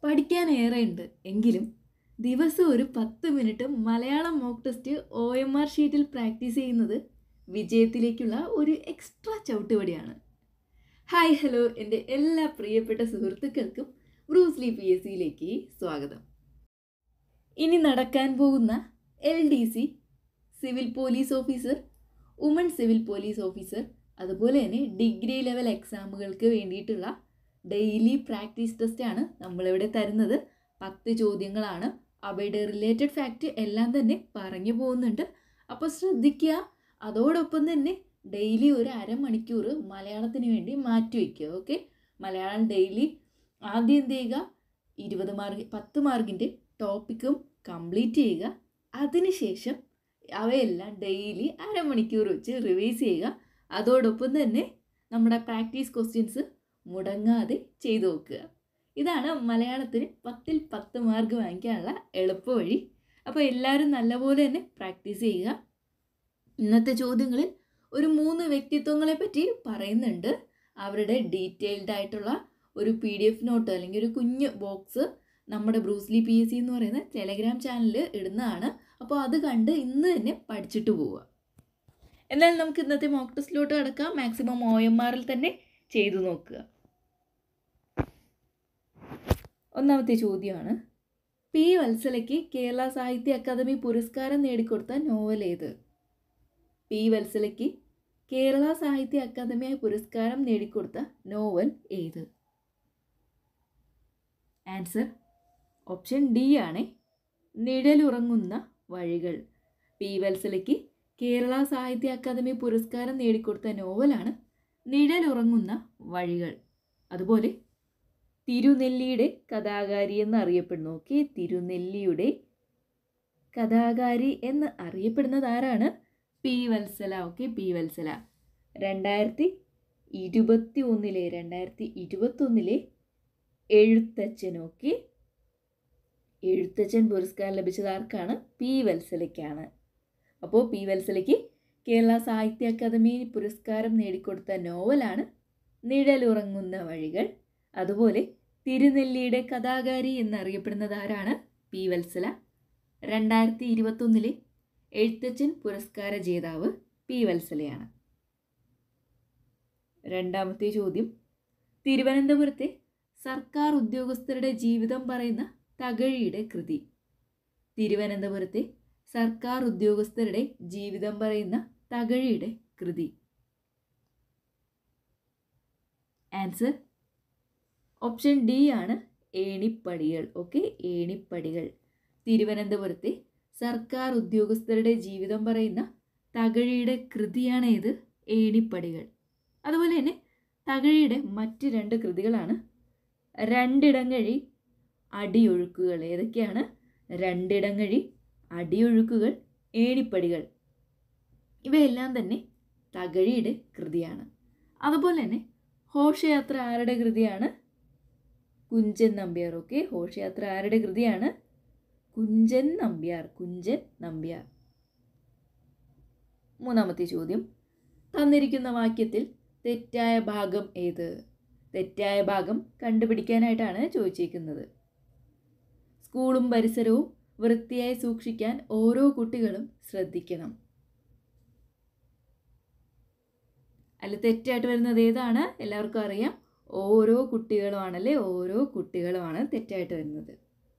പഠിക്കാൻ ഏറെയുണ്ട് എങ്കിലും ദിവസം ഒരു പത്ത് minute Malayalam mock test O M R ഷീറ്റിൽ പ്രാക്ടീസ് ചെയ്യുന്നത് വിജയത്തിലേക്കുള്ള ഒരു എക്സ്ട്രാ ചവിട്ടുപടിയാണ് ഹായ് ഹലോ എൻ്റെ എല്ലാ പ്രിയപ്പെട്ട സുഹൃത്തുക്കൾക്കും ബ്രൂസ്ലി പി എസ് സിയിലേക്ക് സ്വാഗതം ഇനി നടക്കാൻ പോകുന്ന L D C civil police officer woman civil police officer അതുപോലെ തന്നെ ഡിഗ്രി ലെവൽ എക്സാമുകൾക്ക് വേണ്ടിയിട്ടുള്ള ഡെയിലി പ്രാക്ടീസ് ടെസ്റ്റാണ് നമ്മളിവിടെ തരുന്നത് പത്ത് ചോദ്യങ്ങളാണ് അവയുടെ റിലേറ്റഡ് ഫാക്റ്റ് എല്ലാം തന്നെ പറഞ്ഞു പോകുന്നുണ്ട് അപ്പോൾ ശ്രദ്ധിക്കുക അതോടൊപ്പം തന്നെ ഡെയിലി ഒരു അരമണിക്കൂർ മലയാളത്തിന് വേണ്ടി മാറ്റി വയ്ക്കുക ഓക്കെ മലയാളം ഡെയിലി ആദ്യം എന്ത് ചെയ്യുക ഇരുപത് മാർക്ക് പത്ത് മാർക്കിൻ്റെ ടോപ്പിക്കും കംപ്ലീറ്റ് ചെയ്യുക അതിനുശേഷം അവയെല്ലാം ഡെയിലി അരമണിക്കൂർ വെച്ച് റിവൈസ് ചെയ്യുക അതോടൊപ്പം തന്നെ നമ്മുടെ പ്രാക്ടീസ് ക്വസ്റ്റ്യൻസ് മുടങ്ങാതെ ചെയ്തു നോക്കുക ഇതാണ് മലയാളത്തിന് പത്തിൽ പത്ത് മാർക്ക് വാങ്ങിക്കാനുള്ള എളുപ്പ വഴി അപ്പോൾ എല്ലാവരും നല്ലപോലെ തന്നെ പ്രാക്ടീസ് ചെയ്യുക ഇന്നത്തെ ചോദ്യങ്ങളിൽ ഒരു മൂന്ന് വ്യക്തിത്വങ്ങളെ പറ്റി പറയുന്നുണ്ട് അവരുടെ ഡീറ്റെയിൽഡ് ആയിട്ടുള്ള ഒരു പി ഡി എഫ് നോട്ട് അല്ലെങ്കിൽ ഒരു കുഞ്ഞ് ബോക്സ് നമ്മുടെ ബ്രൂസ്ലി പി എസ് സി എന്ന് പറയുന്ന ടെലഗ്രാം ചാനലിൽ ഇടുന്നതാണ് അപ്പോൾ അത് കണ്ട് ഇന്ന് തന്നെ പഠിച്ചിട്ട് പോവുക എന്നാലും നമുക്ക് ഇന്നത്തെ മോക്ക് ടെസ്റ്റിലോട്ട് കിടക്കാം മാക്സിമം ഒ എം ആറിൽ തന്നെ ചെയ്തു നോക്കുക ഒന്നാമത്തെ ചോദ്യമാണ് പി വത്സലയ്ക്ക് കേരള സാഹിത്യ അക്കാദമി പുരസ്കാരം നേടിക്കൊടുത്ത നോവൽ ഏത് പി വത്സലയ്ക്ക് കേരള സാഹിത്യ അക്കാദമി പുരസ്കാരം നേടിക്കൊടുത്ത നോവൽ ഏത് ആൻസർ ഓപ്ഷൻ ഡി ആണ് നിഴലുറങ്ങുന്ന വഴികൾ പി വത്സലയ്ക്ക് കേരള സാഹിത്യ അക്കാദമി പുരസ്കാരം നേടിക്കൊടുത്ത നോവലാണ് നിഴലുറങ്ങുന്ന വഴികൾ അതുപോലെ തിരുനെല്ലിയുടെ കഥാകാരി എന്ന് അറിയപ്പെടുന്നു ഓക്കെ തിരുനെല്ലിയുടെ കഥാകാരി എന്ന് അറിയപ്പെടുന്നത് ആരാണ് P Valsala okay P Valsala രണ്ടായിരത്തി ഇരുപത്തി ഒന്നിലെ രണ്ടായിരത്തി ഇരുപത്തി ഒന്നിലെ എഴുത്തച്ഛൻ ഓക്കെ എഴുത്തച്ഛൻ പുരസ്കാരം ലഭിച്ചത് ആർക്കാണ് പി വത്സലയ്ക്കാണ് അപ്പോൾ പി വത്സലയ്ക്ക് കേരള സാഹിത്യ അക്കാദമി പുരസ്കാരം നേടിക്കൊടുത്ത നോവലാണ് നിഴലുറങ്ങുന്ന വഴികൾ അതുപോലെ തിരുനെല്ലിയുടെ കഥാകാരി എന്നറിയപ്പെടുന്നത് ആരാണ് പി വത്സല രണ്ടായിരത്തി ഇരുപത്തൊന്നിലെ എഴുത്തച്ഛൻ പുരസ്കാര ജേതാവ് പി വത്സലയാണ് രണ്ടാമത്തെ ചോദ്യം തിരുവനന്തപുരത്തെ സർക്കാർ ഉദ്യോഗസ്ഥരുടെ ജീവിതം പറയുന്ന തകഴിയുടെ കൃതി തിരുവനന്തപുരത്തെ സർക്കാർ ഉദ്യോഗസ്ഥരുടെ ജീവിതം പറയുന്ന തകഴിയുടെ കൃതി ആൻസർ ഓപ്ഷൻ ഡി ആണ് ഏണിപ്പടികൾ ഓക്കെ ഏണിപ്പടികൾ തിരുവനന്തപുരത്തെ സർക്കാർ ഉദ്യോഗസ്ഥരുടെ ജീവിതം പറയുന്ന തകഴിയുടെ കൃതിയാണ് ഇത് ഏണിപ്പടികൾ അതുപോലെ തന്നെ തകഴിയുടെ മറ്റ് രണ്ട് കൃതികളാണ് രണ്ടിടങ്ങഴി അടിയൊഴുക്കുകൾ ഏതൊക്കെയാണ് രണ്ടിടങ്ങഴി അടിയൊഴുക്കുകൾ ഏണിപ്പടികൾ ഇവയെല്ലാം തന്നെ തകഴിയുടെ കൃതിയാണ് അതുപോലെ തന്നെ ഘോഷയാത്ര ആരുടെ കൃതിയാണ് കുഞ്ചൻ നമ്പ്യാർ ഓക്കെ ഘോഷയാത്ര ആരുടെ കൃതിയാണ് കുഞ്ചൻ നമ്പ്യാർ കുഞ്ചൻ നമ്പ്യാർ മൂന്നാമത്തെ ചോദ്യം തന്നിരിക്കുന്ന വാക്യത്തിൽ തെറ്റായ ഭാഗം ഏത് തെറ്റായ ഭാഗം കണ്ടുപിടിക്കാനായിട്ടാണ് ചോദിച്ചിരിക്കുന്നത് സ്കൂളും പരിസരവും വൃത്തിയായി സൂക്ഷിക്കാൻ ഓരോ കുട്ടികളും ശ്രദ്ധിക്കണം അല്ല തെറ്റായിട്ട് വരുന്നത് ഏതാണ് എല്ലാവർക്കും അറിയാം ഓരോ കുട്ടികളുമാണല്ലേ ഓരോ കുട്ടികളുമാണ് തെറ്റായിട്ട് വരുന്നത്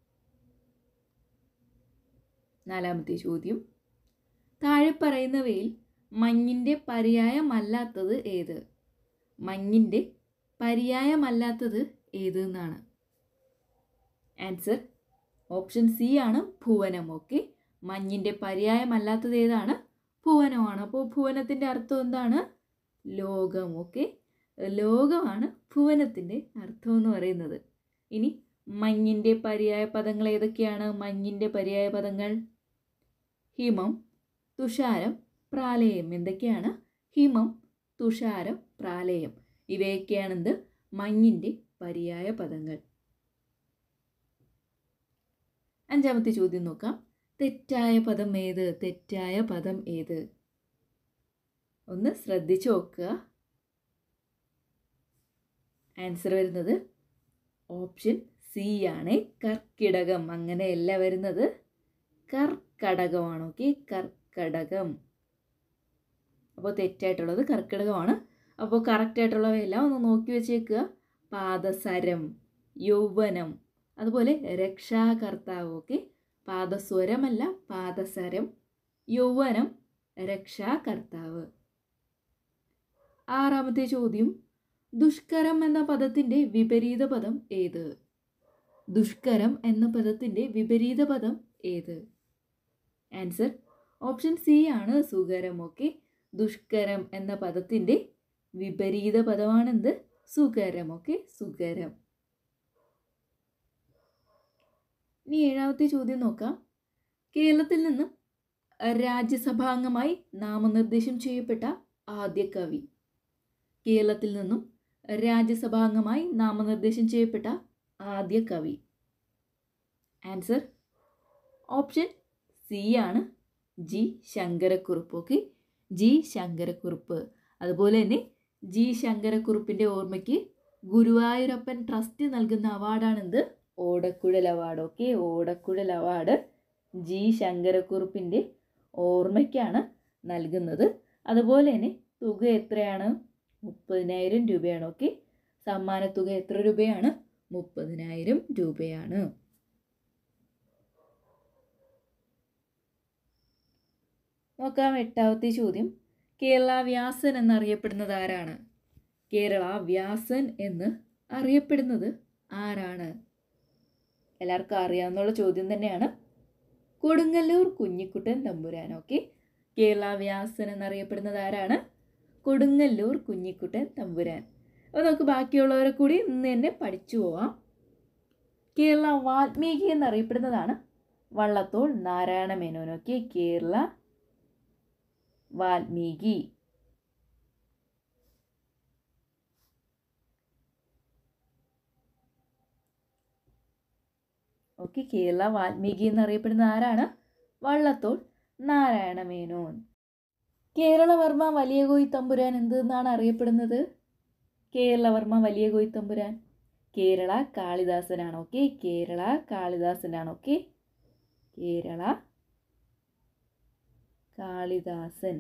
നാലാമത്തെ ചോദ്യം താഴെ പറയുന്നവയിൽ മഞ്ഞിൻ്റെ പര്യായമല്ലാത്തത് ഏത് മഞ്ഞിൻ്റെ പര്യായമല്ലാത്തത് ഏത് എന്നാണ് ആൻസർ ഓപ്ഷൻ സി ആണ് ഭുവനം ഓക്കെ മഞ്ഞിൻ്റെ പര്യായമല്ലാത്തത് ഏതാണ് ഭുവനമാണ് അപ്പോൾ ഭുവനത്തിൻ്റെ അർത്ഥം എന്താണ് ലോകം ഓക്കെ ലോകമാണ് ഭുവനത്തിൻ്റെ അർത്ഥം എന്ന് പറയുന്നത് ഇനി മഞ്ഞിൻ്റെ പര്യായ പദങ്ങൾ ഏതൊക്കെയാണ് മഞ്ഞിൻ്റെ പര്യായ പദങ്ങൾ ഹിമം തുഷാരം പ്രാലയം എന്തൊക്കെയാണ് ഹിമം തുഷാരം പ്രാലയം ഇവയൊക്കെയാണെന്ത് മഞ്ഞിൻ്റെ പര്യായ പദങ്ങൾ അഞ്ചാമത്തെ ചോദ്യം നോക്കാം തെറ്റായ പദം ഏത് തെറ്റായ പദം ഏത് ഒന്ന് ശ്രദ്ധിച്ചു നോക്കുക ആൻസർ വരുന്നത് ഓപ്ഷൻ സി ആണ് കർക്കിടകം അങ്ങനെയല്ല വരുന്നത് കർക്കടകമാണ് ഓക്കെ കർക്കടകം അപ്പോൾ തെറ്റായിട്ടുള്ളത് കർക്കിടകമാണ് അപ്പോൾ കറക്റ്റായിട്ടുള്ളവയെല്ലാം ഒന്ന് നോക്കി വെച്ചേക്കുക പാദസരം യൗവനം അതുപോലെ രക്ഷാകർത്താവ് ഓക്കെ പാദസ്വരമല്ല പാദസരം യൗവനം രക്ഷാകർത്താവ് ആറാമത്തെ ചോദ്യം ദുഷ്കരം എന്ന പദത്തിൻ്റെ വിപരീത പദം ഏത് ദുഷ്കരം എന്ന പദത്തിൻ്റെ വിപരീത പദം ഏത് ആൻസർ ഓപ്ഷൻ സി ആണ് സുകരം ഓക്കെ ദുഷ്കരം എന്ന പദത്തിൻ്റെ വിപരീത പദമാണെന്ത് സുകരം ഓക്കെ സുകരം ഇനി ഏഴാമത്തെ ചോദ്യം നോക്കാം കേരളത്തിൽ നിന്നും രാജ്യസഭാംഗമായി നാമനിർദ്ദേശം ചെയ്യപ്പെട്ട ആദ്യ കവി കേരളത്തിൽ നിന്നും രാജ്യസഭാംഗമായി നാമനിർദ്ദേശം ചെയ്യപ്പെട്ട ആദ്യ കവി ആൻസർ ഓപ്ഷൻ സി ആണ് G Sankarakurup okay G Sankarakurup അതുപോലെ തന്നെ ജി ശങ്കരക്കുറുപ്പിൻ്റെ ഓർമ്മയ്ക്ക് ഗുരുവായൂരപ്പൻ ട്രസ്റ്റ് നൽകുന്ന അവാർഡാണെന്ത് Odakkuzhal award okay Odakkuzhal award G ശങ്കരക്കുറുപ്പിൻ്റെ ഓർമ്മയ്ക്കാണ് നൽകുന്നത് അതുപോലെ തന്നെ തുക എത്രയാണ് മുപ്പതിനായിരം രൂപയാണ് ഓക്കെ സമ്മാനത്തുക എത്ര രൂപയാണ് മുപ്പതിനായിരം രൂപയാണ് നോക്കാം എട്ടാമത്തെ ചോദ്യം കേരള വ്യാസൻ എന്നറിയപ്പെടുന്നത് ആരാണ് കേരള വ്യാസൻ എന്ന് അറിയപ്പെടുന്നത് ആരാണ് എല്ലാവർക്കും അറിയാവുന്നുള്ള ചോദ്യം തന്നെയാണ് കൊടുങ്ങല്ലൂർ കുഞ്ഞിക്കുട്ടൻ തമ്പുരാൻ ഓക്കെ കേരള വ്യാസൻ എന്നറിയപ്പെടുന്നത് ആരാണ് കൊടുങ്ങല്ലൂർ കുഞ്ഞിക്കുട്ടൻ തമ്പുരാൻ അപ്പോൾ നമുക്ക് ബാക്കിയുള്ളവരെ കൂടി ഇന്ന് തന്നെ പഠിച്ചു പോവാം കേരള വാൽമീകി എന്നറിയപ്പെടുന്നതാണ് വള്ളത്തോൾ നാരായണ മേനോൻ ഓക്കെ കേരള വാൽമീകി ഓക്കെ കേരള വാൽമീകി എന്നറിയപ്പെടുന്ന ആരാണ് വള്ളത്തോൾ നാരായണ മേനോൻ കേരളവർമ്മ വലിയ കോയി തമ്പുരാൻ എന്തെന്നാണ് അറിയപ്പെടുന്നത് കേരളവർമ്മ വലിയ കോയി തമ്പുരാൻ കേരള കാളിദാസനാണ് ഓക്കെ കേരള കാളിദാസനാണ് ഓക്കെ കേരള കാളിദാസൻ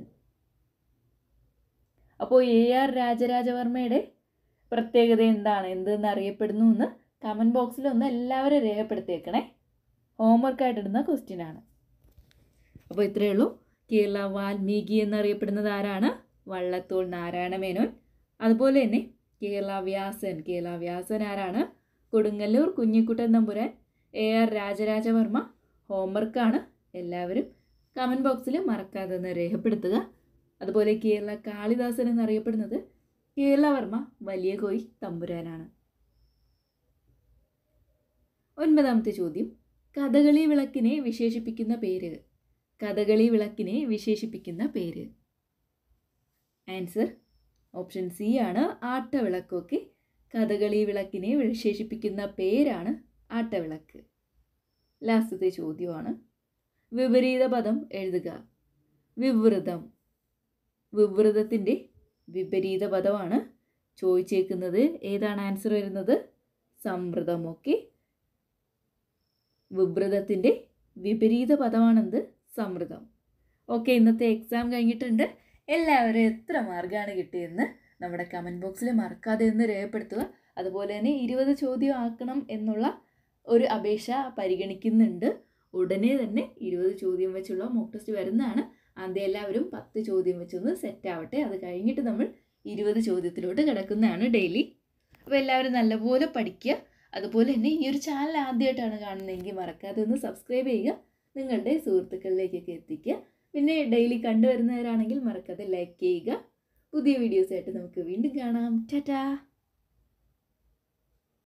അപ്പോൾ എ ആർ രാജരാജവർമ്മയുടെ പ്രത്യേകത എന്താണ് എന്തെന്ന് അറിയപ്പെടുന്നു എന്ന് കമൻറ്റ് ബോക്സിൽ ഒന്ന് എല്ലാവരും രേഖപ്പെടുത്തിയേക്കണേ ഹോംവർക്കായിട്ട് ഇടുന്ന ക്വസ്റ്റ്യൻ ആണ് അപ്പോൾ ഇത്രയേ ഉള്ളൂ കേരള വാൽമീകി എന്നറിയപ്പെടുന്നത് ആരാണ് വള്ളത്തോൾ നാരായണ മേനോൻ അതുപോലെ തന്നെ കേരള വ്യാസൻ കേരള വ്യാസൻ ആരാണ് കൊടുങ്ങല്ലൂർ കുഞ്ഞിക്കുട്ടൻ തമ്പുരാൻ എ ആർ രാജരാജവർമ്മ ഹോംവർക്കാണ് എല്ലാവരും കമൻറ്റ് ബോക്സിൽ മറക്കാതെ ഒന്ന് രേഖപ്പെടുത്തുക അതുപോലെ കേരള കാളിദാസൻ എന്നറിയപ്പെടുന്നത് കേരളവർമ്മ വലിയ കോയി തമ്പുരാനാണ് ഒൻപതാമത്തെ ചോദ്യം കഥകളി വിളക്കിനെ വിശേഷിപ്പിക്കുന്ന പേര് കഥകളി വിളക്കിനെ വിശേഷിപ്പിക്കുന്ന പേര് ആൻസർ ഓപ്ഷൻ സി ആണ് ആട്ടവിളക്കൊക്കെ കഥകളി വിളക്കിനെ വിശേഷിപ്പിക്കുന്ന പേരാണ് ആട്ടവിളക്ക് ലാസ്റ്റത്തെ ചോദ്യമാണ് വിപരീത പദം എഴുതുക വിവൃതം വിവൃതത്തിൻ്റെ വിപരീത പദമാണ് ചോദിച്ചേക്കുന്നത് ഏതാണ് ആൻസർ വരുന്നത് സമൃദ്ധം ഓക്കെ വിവൃതത്തിൻ്റെ വിപരീത പദമാണെന്ത് സമൃദ്ധം ഓക്കെ ഇന്നത്തെ എക്സാം കഴിഞ്ഞിട്ടുണ്ട് എല്ലാവരും എത്ര മാർക്കാണ് കിട്ടിയതെന്ന് നമ്മുടെ കമൻറ്റ് ബോക്സിൽ മറക്കാതെ ഒന്ന് രേഖപ്പെടുത്തുക അതുപോലെ തന്നെ ഇരുപത് ചോദ്യം ആക്കണം എന്നുള്ള ഒരു അപേക്ഷ പരിഗണിക്കുന്നുണ്ട് ഉടനെ തന്നെ ഇരുപത് ചോദ്യം വെച്ചുള്ള മോക്ക് ടെസ്റ്റ് വരുന്നതാണ് ആദ്യം എല്ലാവരും പത്ത് ചോദ്യം വെച്ചൊന്ന് സെറ്റ് ആവട്ടെ അത് കഴിഞ്ഞിട്ട് നമ്മൾ ഇരുപത് ചോദ്യത്തിലോട്ട് കിടക്കുന്നതാണ് ഡെയിലി അപ്പോൾ എല്ലാവരും നല്ലപോലെ പഠിക്കുക അതുപോലെ തന്നെ ഈ ഒരു ചാനൽ ആദ്യമായിട്ടാണ് കാണുന്നതെങ്കിൽ മറക്കാതെ ഒന്ന് സബ്സ്ക്രൈബ് ചെയ്യുക നിങ്ങളുടെ സുഹൃത്തുക്കളിലേക്കൊക്കെ എത്തിക്കുക പിന്നെ ഡെയിലി കണ്ടുവരുന്നവരാണെങ്കിൽ മറക്കാതെ ലൈക്ക് ചെയ്യുക പുതിയ വീഡിയോസായിട്ട് നമുക്ക് വീണ്ടും കാണാം ടാറ്റാ